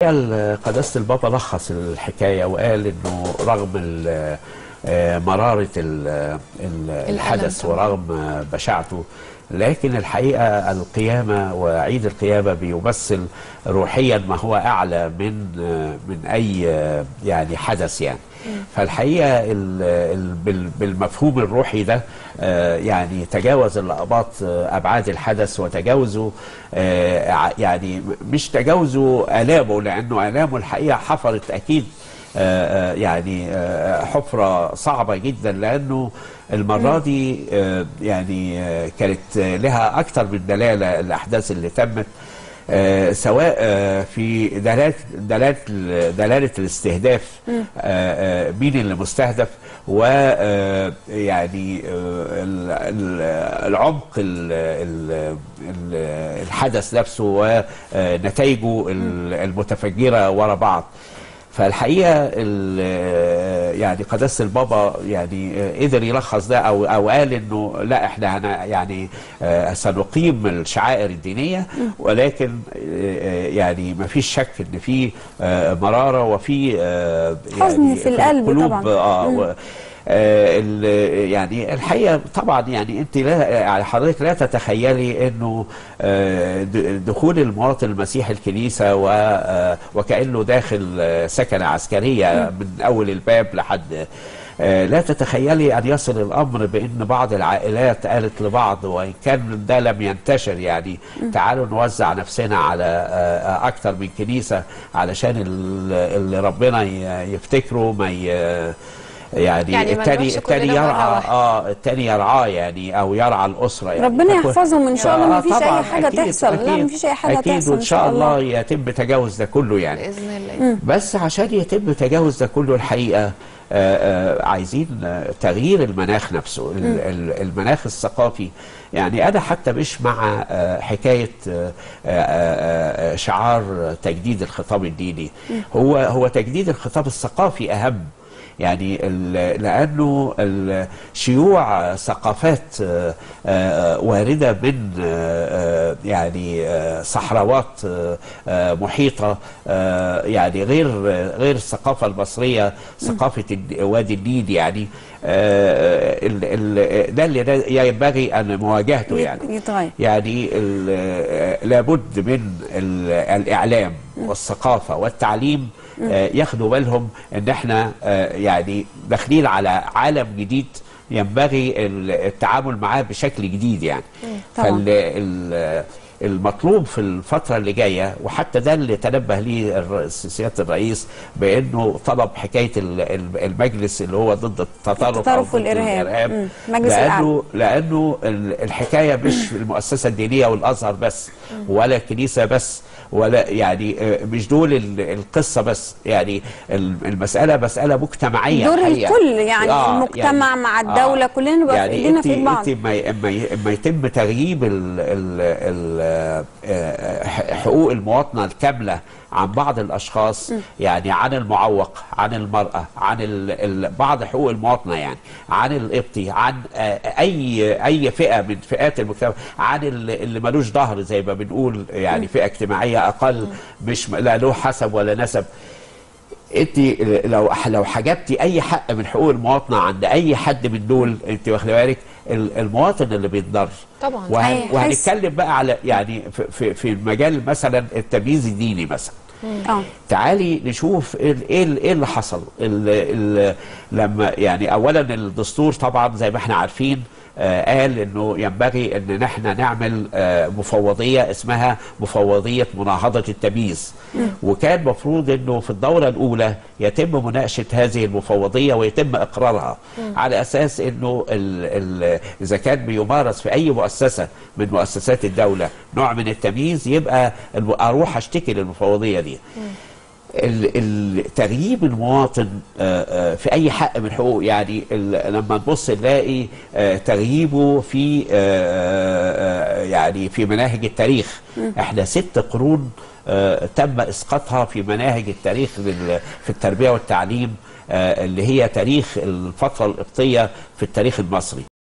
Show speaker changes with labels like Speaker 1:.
Speaker 1: الحقيقه قداسه البابا لخص الحكايه وقال انه رغم ال- آه، مراره ال- ال- الحدث
Speaker 2: طبعاً.
Speaker 1: ورغم بشاعته لكن الحقيقه القيامه وعيد القيامه بيمثل روحيا ما هو اعلى من من اي يعني حدث يعني فالحقيقه ال- ال- بال- بالمفهوم الروحي ده آه، يعني تجاوز الاباط آه، ابعاد الحدث وتجاوزوا آه، ع- يعني مش تجاوزوا الامه لانه الامه الحقيقه حفرت اكيد آه، آه، يعني آه، حفرة صعبة جدا لأنه المرة دي آه، يعني آه، كانت آه، لها أكثر من دلالة الأحداث اللي تمت آه، سواء آه، في دلالة دلالة دلالة الاستهداف آه، آه، مين اللي مستهدف ويعني العمق ال- ال- ال- الحدث نفسه ونتائجه ال- المتفجرة ورا بعض فالحقيقه ال- يعني قداسه البابا يعني قدر يلخص ده او او قال انه لا احنا هن يعني آه، سنقيم الشعائر الدينيه ولكن آه، يعني ما فيش شك ان في آه، مراره وفي آه،
Speaker 2: حزن في القلب
Speaker 1: القلوب
Speaker 2: طبعاً.
Speaker 1: اه و- آه، ال- يعني الحقيقه طبعا يعني انت لا يعني حضرتك لا تتخيلي انه آه، د- دخول المواطن المسيحي الكنيسه و- آه، وكانه داخل آه، سكنه عسكريه من اول الباب لحد آه، لا تتخيلي ان يصل الامر بان بعض العائلات قالت لبعض وان كان ده لم ينتشر يعني تعالوا نوزع نفسنا على آه، اكتر من كنيسه علشان ال- اللي ربنا ي- يفتكره ما ي- يعني,
Speaker 3: يعني ما
Speaker 1: التاني
Speaker 3: نروحش
Speaker 1: التاني
Speaker 3: كلنا مرة
Speaker 1: يرعى
Speaker 3: واحدة.
Speaker 1: اه التاني يرعاه يعني او يرعى الاسره يعني
Speaker 2: ربنا
Speaker 1: فكو-
Speaker 2: يحفظهم ان شاء الله ما
Speaker 1: آه،
Speaker 2: فيش
Speaker 1: طبعاً،
Speaker 2: اي حاجه
Speaker 1: أكيد،
Speaker 2: تحصل لا
Speaker 1: أكيد،
Speaker 2: ما فيش اي حاجه
Speaker 1: اكيد
Speaker 2: تحصل
Speaker 1: وان شاء الله يتم تجاوز ده كله يعني
Speaker 3: باذن الله
Speaker 1: بس عشان يتم تجاوز ده كله الحقيقه آه، آه، عايزين آه، تغيير المناخ نفسه ال- ال- المناخ الثقافي يعني انا حتى مش مع آه، حكايه آه، آه، آه، شعار تجديد الخطاب الديني هو هو تجديد الخطاب الثقافي اهم يعني ال- لانه ال- شيوع ثقافات آه، آه، وارده من آه، آه، يعني آه، صحراوات آه، آه، محيطه آه، يعني غير غير الثقافه المصريه ثقافه الد- وادي النيل يعني آه، ال- ال- ده اللي ده ينبغي ان مواجهته يعني
Speaker 2: يتغير
Speaker 1: يعني ال- لابد من ال- الاعلام والثقافه والتعليم آه، ياخدوا بالهم ان احنا آه، يعني داخلين على عالم جديد ينبغي ال- التعامل معاه بشكل جديد يعني
Speaker 2: طبعاً.
Speaker 1: فال ال- المطلوب في الفترة اللي جاية وحتى ده اللي تنبه ليه الر- سيادة الرئيس بأنه طلب حكاية ال- ال- المجلس اللي هو ضد التطرف أو
Speaker 2: التطرف
Speaker 1: ضد
Speaker 2: والإرهاب. مم. مجلس
Speaker 1: لأنه لأنه ال- الحكاية مش في المؤسسة الدينية والأزهر بس ولا الكنيسة بس ولا يعني آه، مش دول ال- القصة بس يعني ال- المسألة مسألة مجتمعية
Speaker 2: دور
Speaker 1: الحقيقة.
Speaker 2: الكل يعني المجتمع مع الدولة، كلنا نبقى في إيدينا في إيد بعض.
Speaker 1: انت ما اما ي- اما يتم تغييب ال ال ال آه، ح- حقوق المواطنه الكامله عن بعض الاشخاص يعني عن المعوق عن المراه عن ال ال بعض حقوق المواطنه يعني عن القبطي عن آه، اي اي فئه من فئات المجتمع عن ال- اللي ملوش ظهر زي ما بنقول يعني فئه اجتماعيه اقل مش م- لا له حسب ولا نسب انت لو لو حجبتي اي حق من حقوق المواطنه عند اي حد من دول انت واخده بالك ال- المواطن اللي بيتضر
Speaker 3: طبعاً.
Speaker 1: وهن
Speaker 2: هيحس.
Speaker 1: وهنتكلم بقى على يعني في, في, في مجال مثلا التمييز الديني مثلا
Speaker 2: اه
Speaker 1: تعالي نشوف ايه ال- ايه ال- ايه اللي حصل ال ال لما يعني اولا الدستور طبعا زي ما احنا عارفين آه قال انه ينبغي ان نحن نعمل آه مفوضيه اسمها مفوضيه مناهضه التمييز وكان مفروض انه في الدوره الاولى يتم مناقشه هذه المفوضيه ويتم اقرارها على اساس انه ال ال اذا كان بيمارس في اي مؤسسه من مؤسسات الدوله نوع من التمييز يبقى الم- اروح اشتكي للمفوضيه دي ال- ال- تغييب المواطن آه، آه، في اي حق من حقوقه يعني ال- لما نبص نلاقي آه، تغييبه في آه، آه، يعني في مناهج التاريخ احنا ست قرون آه، تم اسقاطها في مناهج التاريخ لل- في التربيه والتعليم آه، اللي هي تاريخ الفتره القبطيه في التاريخ المصري